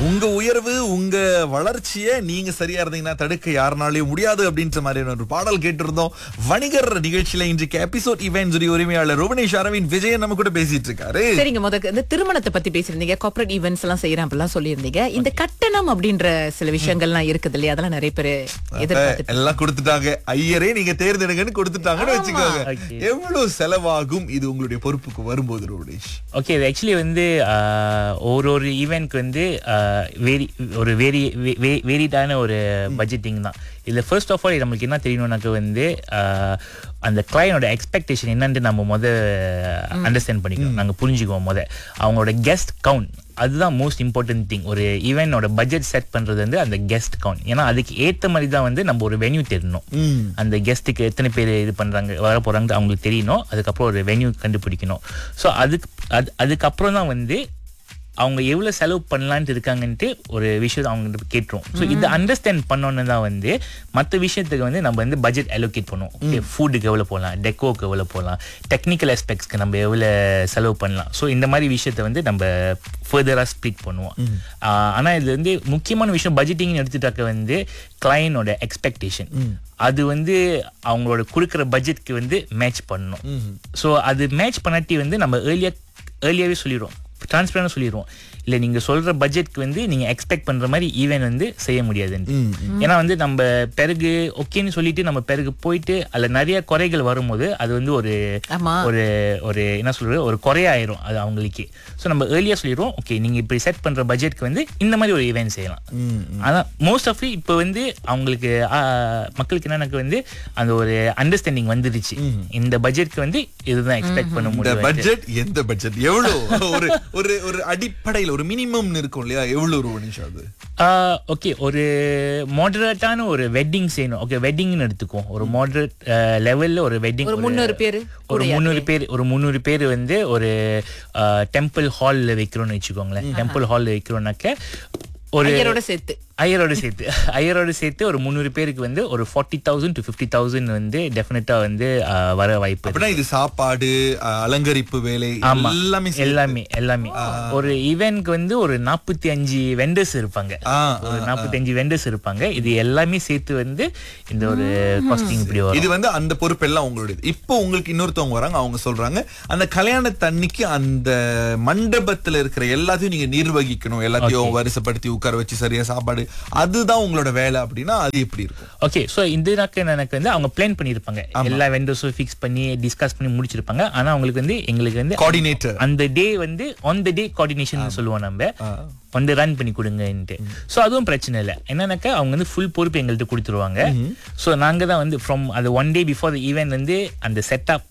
உங்க உயர்வு உங்க வளர்ச்சியை நீங்க சரியா இருந்தீங்கன்னா தடுக்க யாருனாலையும் முடியாது அப்படின்ற மாதிரியான ஒரு பாடல் கேட்டிருந்தோம் வணிகர் நிகழ்ச்சியில இன்றைக்கு எபிசோட் இவென்ட் உடைய உரிமையாளர் ருவனேஷ் அரவிந்த் விஜயன் நம்ம கூட பேசிட்டு இருக்காரு சரிங்க முத இந்த திருமணத்தை பத்தி பேசியிருந்தீங்க கார்ப்பரேட் ஈவெண்ட்ஸ் எல்லாம் செய்யறேன் அப்படிலாம் சொல்லியிருந்தீங்க இந்த கட்டணம் அப்படின்ற சில விஷயங்கள்லாம் இருக்குது இல்லையா அதெல்லாம் நிறைய பேர் எதிர்பார்த்து எல்லாம் கொடுத்துட்டாங்க ஐயரே நீங்க தேர்ந்தெடுங்கன்னு கொடுத்துட்டாங்கன்னு வச்சுக்கோங்க Okay. எவ்வளவு செலவாகும் இது உங்களுடைய பொறுப்புக்கு வரும்போது ருவனேஷ் ஓகே இது ஆக்சுவலி வந்து ஆஹ், ஒரு ஒரு ஈவெண்ட்க்கு வந்து வேரி ஒரு வேரி வேரிடான ஒரு பட்ஜெட்டிங் தான் இதில் ஃபர்ஸ்ட் ஆஃப் ஆல் நம்மளுக்கு என்ன தெரியணும்னாக்க வந்து ஆஹ், அந்த கிளையனோட எக்ஸ்பெக்டேஷன் என்னன்ட்டு நம்ம முத அண்டர்ஸ்டாண்ட் பண்ணிக்கணும் நாங்கள் புரிஞ்சுக்குவோம் முத அவங்களோட கெஸ்ட் கவுண்ட் அதுதான் மோஸ்ட் இம்பார்ட்டன்ட் திங் ஒரு ஈவெண்டோட பட்ஜெட் செட் பண்றது வந்து அந்த கெஸ்ட் கவுண்ட் ஏன்னா அதுக்கு ஏத்த மாதிரி தான் வந்து நம்ம ஒரு வென்யூ தெரியணும் ம். அந்த கெஸ்ட்டுக்கு எத்தனை பேர் இது பண்றாங்க வர போறாங்க அவங்களுக்கு தெரியணும் அதுக்கப்புறம் ஒரு வென்யூ கண்டுபிடிக்கணும் ஸோ அதுக்கு அது அதுக்கப்புறம் தான் வந்து அவங்க எவ்வளவு செலவு பண்ணலான்ட்டு இருக்காங்கன்ட்டு ஒரு விஷயத்தை அவங்க கேட்டுரும் ஸோ இதை அண்டர்ஸ்டாண்ட் பண்ணோன்னு தான் வந்து மற்ற விஷயத்துக்கு வந்து நம்ம வந்து பட்ஜெட் அலோகேட் பண்ணுவோம் ஓகே ஃபுட்டுக்கு எவ்வளோ போகலாம் டெக்கோக்கு எவ்வளோ போகலாம் டெக்னிக்கல் ஆஸ்பெக்ட்ஸ்க்கு நம்ம எவ்வளோ செலவு பண்ணலாம் ஸோ இந்த மாதிரி விஷயத்தை வந்து நம்ம ஃபர்தராக ஸ்ப்ளிட் பண்ணுவோம் ஆஹ் ஆனா இது வந்து முக்கியமான விஷயம் பட்ஜெட்டிங்னு எடுத்துட்டாக்க வந்து கிளையனோட எக்ஸ்பெக்டேஷன் அது வந்து அவங்களோட கொடுக்குற பட்ஜெட்க்கு வந்து மேட்ச் பண்ணணும் ஸோ அது மேட்ச் பண்ணாட்டி வந்து நம்ம ஏர்லியா ஏர்லியாவே சொல்லிடுவோம் டிரான்ஸ்பரண்டாக சொல்லிடுவோம் இல்லை நீங்கள் சொல்கிற பட்ஜெட்க்கு வந்து நீங்கள் எக்ஸ்பெக்ட் பண்ணுற மாதிரி ஈவென்ட் வந்து செய்ய முடியாதுன்ட்டு ஏன்னா வந்து நம்ம பிறகு ஓகேன்னு சொல்லிட்டு நம்ம பிறகு போயிட்டு அதில் நிறைய குறைகள் வரும்போது அது வந்து ஒரு ஆமா ஒரு ஒரு என்ன சொல்றது ஒரு குறையாயிரும் அது அவங்களுக்கே ஸோ நம்ம ஏர்லியா சொல்லிடுவோம் ஓகே நீங்க இப்படி செட் பண்ற பட்ஜெட்க்கு வந்து இந்த மாதிரி ஒரு ஈவெண்ட் செய்யலாம் ஆனா மோஸ்ட் ஆஃப் இப்போ வந்து அவங்களுக்கு ஆ, மக்களுக்கு என்னன்னாக்க வந்து அந்த ஒரு அண்டர்ஸ்டாண்டிங் வந்துருச்சு இந்த பட்ஜெட்க்கு வந்து இதுதான் எக்ஸ்பெக்ட் பண்ண இந்த முடியும் பட்ஜெட் எந்த பட்ஜெட் எவ்வளவு ஒரு ஒரு ஒரு அடிப்படையில் ஒரு மினிமம் இருக்கும் இல்லையா எவ்வளவு ருவனேஷ் அது ஓகே ஒரு மாடரேட்டான ஒரு வெட்டிங் செய்யணும் ஓகே வெட்டிங்னு எடுத்துக்குவோம் ஒரு மாடரேட் லெவல்ல ஒரு வெட்டிங் ஒரு 300 பேரு ஒரு முந்நூறு பேர் ஒரு முந்நூறு பேர் வந்து ஒரு டெம்பிள் ஹால்ல வைக்கிறோம்னு வச்சுக்கோங்களேன் டெம்பிள் ஹால்ல வைக்கிறோம்னாக்க ஒரு ஐயரோட சேர்த்து ஐயரோட சேர்த்து ஐயரோட சேர்த்து ஒரு முந்நூறு பேருக்கு வந்து ஒரு forty thousand to fifty thousand வந்து டெஃபினட்டா வந்து ஆஹ், வர வாய்ப்பு இருக்கு. அப்படின்னா இது சாப்பாடு அஹ், அலங்கரிப்பு வேலை ஆமா எல்லாமே சேர்த்து. எல்லாமே எல்லாமே ஒரு ஈவென்ட்க்கு வந்து ஒரு நாற்பத்தி அஞ்சு வெண்டர்ஸ் இருப்பாங்க ஆ, ஒரு நாற்பத்தி அஞ்சு வெண்டர்ஸ் இருப்பாங்க இது எல்லாமே சேர்த்து வந்து இந்த ஒரு காஸ்டிங் இப்படி வரும் இது வந்து அந்த பொறுப்பு எல்லாம் உங்களுடையது இப்போ உங்களுக்கு இன்னொருத்தவங்க வராங்க அவங்க சொல்றாங்க அந்த கல்யாணத்தன்னைக்கு அந்த மண்டபத்துல இருக்கிற எல்லாத்தையும் நீங்க நிர்வகிக்கணும் எல்லாத்தையும் வரிசைப்படுத்தி உட்கார வச்சு சரியா சாப்பாடு அதுதான் உங்களோட வேலை அப்படின்னா அது எப்படி இருக்கும் ஓகே ஸோ இந்த நாக்கு எனக்கு வந்து அவங்க பிளான் பண்ணியிருப்பாங்க எல்லா வெண்டர்ஸும் ஃபிக்ஸ் பண்ணி டிஸ்கஸ் பண்ணி முடிச்சிருப்பாங்க ஆனா அவங்களுக்கு வந்து எங்களுக்கு வந்து கோஆர்டினேட்டர் அந்த டே வந்து ஆன் த டே கோஆர்டினேஷன் சொல்லுவோம் நம்ம வந்து ரன் பண்ணி கொடுங்கன்ட்டு ஸோ அதுவும் பிரச்சனை இல்லை என்னன்னாக்கா அவங்க வந்து ஃபுல் பொறுப்பு எங்கள்கிட்ட கொடுத்துருவாங்க ஸோ நாங்க தான் வந்து ஃப்ரம் அது one day before the event வந்து அந்த செட்டப்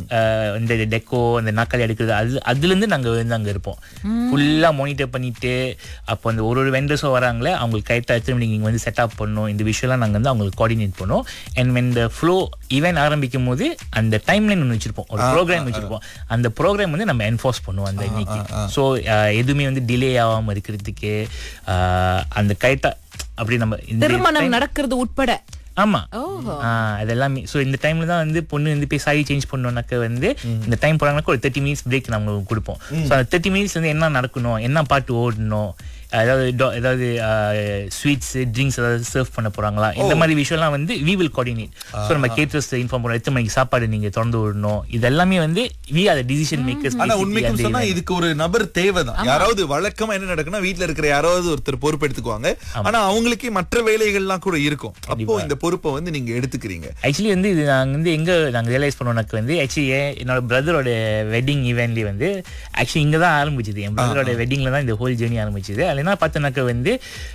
இந்த டெக்கோ அந்த நாக்காளி எடுக்கிறது அது அதுலேருந்து நாங்கள் வந்து அங்கே இருப்போம் ஃபுல்லாக மானிட்டர் பண்ணிட்டு அப்போ அந்த ஒரு ஒரு வெண்டர்ஸும் வராங்களே அவங்களுக்கு கரெக்டாக எத்தனை மணிக்கு நீங்கள் வந்து செட்டப் பண்ணணும் இந்த விஷயம்லாம் நாங்கள் வந்து அவங்களுக்கு கோஆர்டினேட் பண்ணுவோம் அண்ட் இந்த ஃப்ளோ ஈவெண்ட் ஆரம்பிக்கும் போது அந்த டைம் லைன் ஒன்று வச்சிருப்போம் ஒரு ப்ரோக்ராம் வச்சிருப்போம் அந்த ப்ரோக்ராம் வந்து நம்ம என்ஃபோர்ஸ் பண்ணுவோம் அந்த இன்னைக்கு ஸோ எதுவுமே வந்து டிலே ஆகாமல் இருக்கிறதுக்கு ஆஹ், அந்த கரெக்டாக அப்படி நம்ம இந்த திருமணம் நடக்கிறது உட்பட ஆமா ஓஹோ. ஆஹ் அது எல்லாமே ஸோ இந்த டைம்ல தான் வந்து பொண்ணு வந்து போய் சாரி சேஞ்ச் பண்ணோம்னாக்க வந்து இந்த டைம் போறாங்கனாக்க ஒரு தேர்ட்டி மினிட்ஸ் பிரேக் நம்ம கொடுப்போம் ஸோ அந்த தேர்ட்டி மினிட்ஸ் வந்து என்ன நடக்கணும் என்ன பாட்டு ஓடணும் அதாவது do- ஏதாவது ஸ்வீட்ஸ் ட்ரிங்க்ஸ் ஏதாவது சர்வ் பண்ண போறாங்களா இந்த மாதிரி விஷயம்லாம் வந்து வி வில் கோஆர்டினேட் ஸோ நம்ம கேட்டர்ஸ் இன்ஃபார்ம் பண்ணுவோம் எத்தனை மணிக்கு சாப்பாடு நீங்க திறந்து விடணும் இதெல்லாமே வந்து வி ஆர் டிசிஷன் மேக்கர்ஸ் ஆனா உண்மைக்கும் சொன்னா இதுக்கு ஒரு நபர் தேவைதான் யாராவது வழக்கமா என்ன நடக்குன்னா வீட்ல இருக்கிற யாராவது ஒருத்தர் பொறுப்பு எடுத்துக்குவாங்க ஆனா அவங்களுக்கே மற்ற வேலைகள்லாம் கூட இருக்கும் அப்போ இந்த பொறுப்பை வந்து நீங்க எடுத்துக்கிறீங்க ஆக்சுவலி வந்து இது நாங்கள் வந்து எங்கே நாங்கள் ரியலைஸ் பண்ணோம்னாக்க வந்து ஆக்சுவலி என்னோட பிரதரோட வெட்டிங் ஈவெண்ட்லேயே வந்து ஆக்சுவலி இங்கே தான் ஆரம்பிச்சது என் பிரதரோட வெட்டிங்கில் தான் இந்த ஹோல் ஜேர்னி ஆரம்பிச்சது அதில் என்ன பார்த்தோன்னாக்க வந்து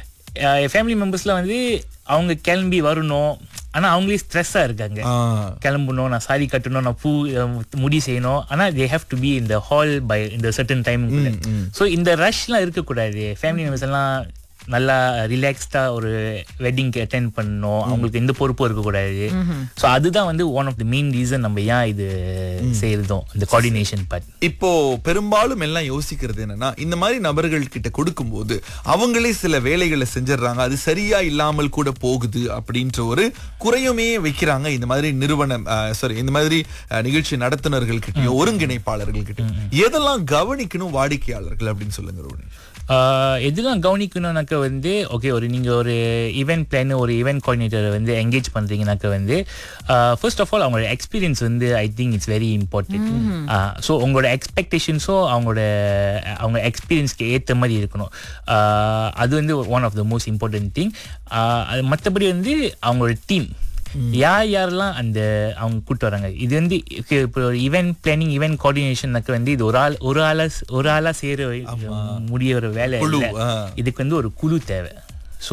ஃபேமிலி மெம்பர்ஸ்லாம் வந்து அவங்க கிளம்பி வரணும் ஆனால் அவங்களே ஸ்ட்ரெஸ்ஸாக இருக்காங்க ஆ. கிளம்பணும் நான் சாரி கட்டணும் நான் பூ அஹ், முடி செய்யணும் ஆனா தே ஹேவ் டு பி இந்த ஹால் பை இந்த சர்டன் டைம் ஸோ இந்த ரஷ்லாம் இருக்கக்கூடாது ஃபேமிலி மெம்பர்ஸ் எல்லாம் நல்லா ரிலாக்ஸ்டா ஒரு வெட்டிங்க்கு அட்டென்ட் பண்ணணும் அவங்களுக்கு எந்த பொறுப்பும் இருக்கக்கூடாது ஸோ அதுதான் வந்து one of the main reason நம்ம ஏன் இது செய்யறதும் இந்த கோஆர்டினேஷன் பார்ட் இப்போ பெரும்பாலும் எல்லாம் யோசிக்கிறது என்னன்னா இந்த மாதிரி நபர்கள் கிட்ட கொடுக்கும்போது அவங்களே சில வேலைகளை செஞ்சிடறாங்க அது சரியா இல்லாமல் கூட போகுது அப்படின்ற ஒரு குறையுமே வைக்கிறாங்க இந்த மாதிரி நிறுவனம் சாரி இந்த மாதிரி அஹ், நிகழ்ச்சி நடத்துனர்கள் கிட்டயோ ஒருங்கிணைப்பாளர்கள் கிட்ட எதெல்லாம் கவனிக்கணும் வாடிக்கையாளர்கள் அப்படின்னு சொல்லுங்க ரோனி ஆஹ் எதெல்லாம் கவனிக்கணும்னாக்க வந்து ஓகே ஒரு நீங்கள் ஒரு ஈவெண்ட் பிளான் ஒரு ஈவெண்ட் கோஆர்டினேட்டரை வந்து என்கேஜ் பண்ணுறீங்கனாக்க வந்து ஃபர்ஸ்ட் ஆஃப் ஆல் அவங்களோட எக்ஸ்பீரியன்ஸ் வந்து I think it's very important so உங்களோட எக்ஸ்பெக்டேஷன்ஸும் அவங்களோட அவங்க எக்ஸ்பீரியன்ஸ்க்கு ஏற்ற மாதிரி இருக்கணும் ஆஹ் அது வந்து one of the most important thing அது மற்றபடி வந்து அவங்களோட டீம் யார் யாரெல்லாம் அந்த அவங்க கூட்டு வராங்க இது வந்து okay, இப்போ ஒரு ஈவெண்ட் பிளானிங் ஈவெண்ட் கோஆர்டினேஷனுக்கு வந்து இது ஒரு ஆள் ஒரு ஆளா ஒரு ஆளா செய்யற முடிய ஒரு வேலை குழு, இல்லை ஆ. இதுக்கு வந்து ஒரு குழு தேவை ஸோ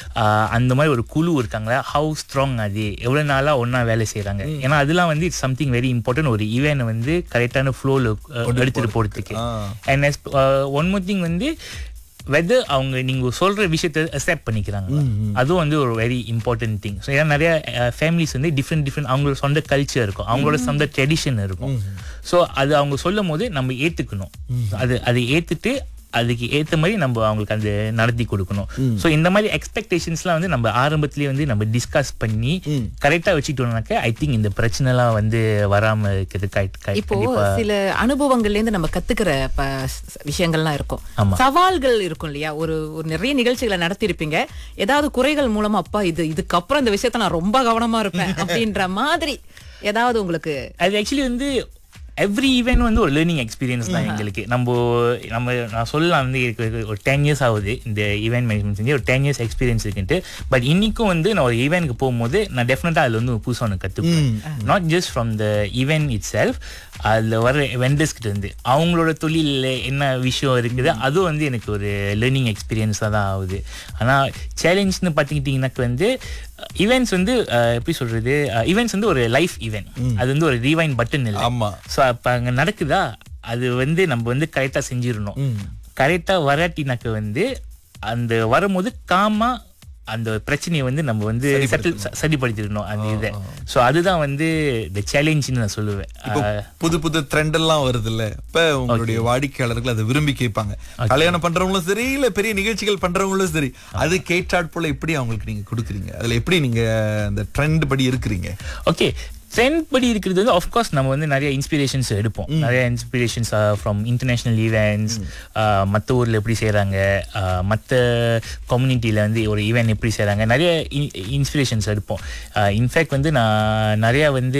அந்த மாதிரி ஒரு குழு இருக்காங்களா ஹவு ஸ்ட்ராங் அது எவ்வளோ நாளாக ஒன்றா வேலை செய்கிறாங்க ஏன்னா அதெல்லாம் வந்து இட்ஸ் சம்திங் வெரி இம்பார்ட்டன்ட் ஒரு ஈவெண்ட் வந்து கரெக்டான ஃப்ளோவில் எடுத்துகிட்டு போகிறதுக்கு ஆ. அண்ட் ஒன் மோர் திங் வந்து வெதர் அவங்க நீங்க சொல்ற விஷயத்தை அக்செப்ட் பண்ணிக்கிறாங்க அதுவும் வந்து ஒரு வெரி இம்பார்ட்டன்ட் திங் ஸோ ஏன்னா நிறைய ஃபேமிலிஸ் வந்து டிஃப்ரெண்ட் டிஃப்ரெண்ட் அவங்களோட சொந்த கல்ச்சர் இருக்கும் அவங்களோட சொந்த ட்ரெடிஷன் இருக்கும் ஸோ அது அவங்க சொல்லும் போது நம்ம ஏத்துக்கணும் அது அதை ஏத்துட்டு அதுக்கு ஏத்த மாதிரி நம்ம அவங்களுக்கு அது நடத்தி கொடுக்கணும் ஸோ இந்த மாதிரி எக்ஸ்பெக்டேஷன்ஸ்லாம் வந்து நம்ம ஆரம்பத்திலேயே வந்து நம்ம டிஸ்கஸ் பண்ணி கரெக்டாக வச்சுக்கிட்டோம்னாக்க ஐ திங்க் இந்த பிரச்சனைலாம் வந்து வராம இருக்கிறது கரெக்ட் இப்போ கண்டிப்பா சில அனுபவங்கள்ல இருந்து நம்ம கத்துக்கிற ப- ஸ்- விஷயங்கள்லாம் இருக்கும் ஆமா. சவால்கள் இருக்கும் இல்லையா ஒரு ஒரு நிறைய நிகழ்ச்சிகளை நடத்திருப்பீங்க ஏதாவது குறைகள் மூலமா அப்பா இது இதுக்கப்புறம் இந்த விஷயத்த நான் ரொம்ப கவனமா இருப்பேன் அப்படின்ற மாதிரி ஏதாவது உங்களுக்கு அது ஆக்சுவலி வந்து எவ்ரி ஈவெண்ட் வந்து ஒரு லேர்னிங் எக்ஸ்பீரியன்ஸ் தான் எங்களுக்கு நம்ம நம்ம நான் சொல்லலாம் வந்து எனக்கு ஒரு டென் இயர்ஸ் ஆகுது இந்த ஈவெண்ட் மேனேஜ்மெண்ட் செஞ்சு ஒரு டென் இயர்ஸ் எக்ஸ்பீரியன்ஸ் இருக்குன்ட்டு பட் இன்னைக்கும் வந்து நான் ஒரு ஈவெண்ட்க்கு போகும்போது நான் டெஃபினட்டாக அதில் வந்து புதுசாக ஒன்று கற்றுப்பேன் not just from the event itself அதில் வர வெண்டர்ஸ் கிட்ட இருந்து அவங்களோட தொழிலில் என்ன விஷயம் இருக்குது அதுவும் வந்து எனக்கு ஒரு லேர்னிங் எக்ஸ்பீரியன்ஸாக தான் ஆகுது ஆனால் சேலஞ்ச்னு பார்த்துக்கிட்டிங்கனாக்க வந்து ஈவெண்ட்ஸ் வந்து அஹ், எப்படி சொல்றது ஈவெண்ட்ஸ் வந்து ஒரு லைஃப் ஈவெண்ட் அது வந்து ஒரு ரீவைன் பட்டன் இல்லை ஆமா ஸோ அப்போ அங்கே நடக்குதா அது வந்து நம்ம வந்து கரெக்டாக செஞ்சிடணும் கரெக்டாக வராட்டினாக்க வந்து அந்த வரும்போது காமா அந்த பிரச்சனையை வந்து நம்ம வந்து செட்டில் சரிப்படுத்திடணும் அந்த இதை ஸோ அதுதான் வந்து இந்த சேலஞ்சுன்னு நான் சொல்லுவேன் இப்போ புது புது ட்ரெண்ட் எல்லாம் வருது இல்ல இப்ப உங்களுடைய வாடிக்கையாளர்கள் அதை விரும்பி கேட்பாங்க கல்யாணம் பண்றவங்களும் சரி இல்ல பெரிய நிகழ்ச்சிகள் பண்றவங்களும் சரி அது கேட்டாட் போல எப்படி அவங்களுக்கு நீங்க கொடுக்குறீங்க அதுல எப்படி நீங்க அந்த ட்ரெண்ட் படி இருக்கிறீங்க ஓகே ட்ரெண்ட் படி இருக்கிறது வந்து ஆஃப்கோர்ஸ் நம்ம வந்து நிறைய இன்ஸ்பிரேஷன்ஸ் எடுப்போம் நிறைய இன்ஸ்பிரேஷன்ஸ் ஃப்ரம் இன்டர்நேஷ்னல் ஈவெண்ட்ஸ் மற்ற ஊரில் எப்படி செய்கிறாங்க மற்ற கம்யூனிட்டியில் வந்து ஒரு ஈவெண்ட் எப்படி செய்கிறாங்க நிறைய இன்ஸ்பிரேஷன்ஸ் எடுப்போம் இன்ஃபேக்ட் வந்து நான் நிறையா வந்து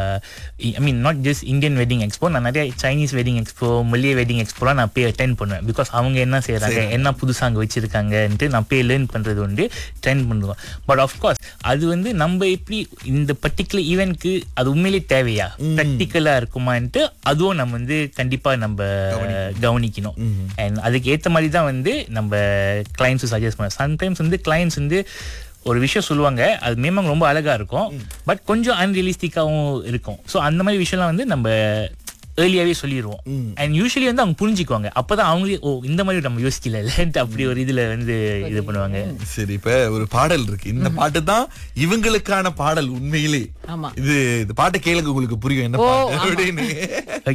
I mean not just Indian wedding expo நான் நிறைய சைனீஸ் வெட்டிங் எக்ஸ்போ மல்லிய வெட்டிங் எக்ஸ்போலாம் நான் போய் அட்டென்ட் பண்ணுவேன் பிகாஸ் அவங்க என்ன செய்கிறாங்க என்ன புதுசாக அங்கே வச்சுருக்காங்கன்ட்டு நான் போய் லேர்ன் பண்ணுறது உண்டு ட்ரெண்ட் பண்ணுவேன் பட் ஆஃப்கோர்ஸ் அது வந்து நம்ம எப்படி இந்த பர்டிகுலர் ஈவெண்ட்க்கு அது உண்மையிலே தேவையா ப்ராக்டிக்கலா இருக்குமான்ட்டு அதுவும் நம்ம வந்து கண்டிப்பா நம்ம கவனிக்கணும் அண்ட் அதுக்கு ஏத்த மாதிரி தான் வந்து நம்ம கிளைண்ட்ஸும் சஜஸ்ட் பண்ண சம்டைம்ஸ் வந்து கிளைண்ட்ஸ் வந்து ஒரு விஷயம் சொல்லுவாங்க அது மேமாங்க ரொம்ப அழகா இருக்கும் பட் கொஞ்சம் அன்ரியலிஸ்டிக்காவும் இருக்கும் ஸோ அந்த மாதிரி விஷயம்லாம் வந்து நம்ம ஏர்லியாவே சொல்லிடுவோம் அண்ட் யூஸ்வலி வந்து அவங்க புரிஞ்சுக்குவாங்க அப்பதான் அவங்களே ஓ இந்த மாதிரி நம்ம யோசிக்கல இல்லைன்ட்டு அப்படி ஒரு இதுல வந்து இது பண்ணுவாங்க சரி இப்ப ஒரு பாடல் இருக்கு இந்த பாட்டு தான் இவங்களுக்கான பாடல் உண்மையிலே ஆமா இது இந்த பாட்டை கேளுங்க உங்களுக்கு புரியும் என்ன பாட்டு அப்படின்னு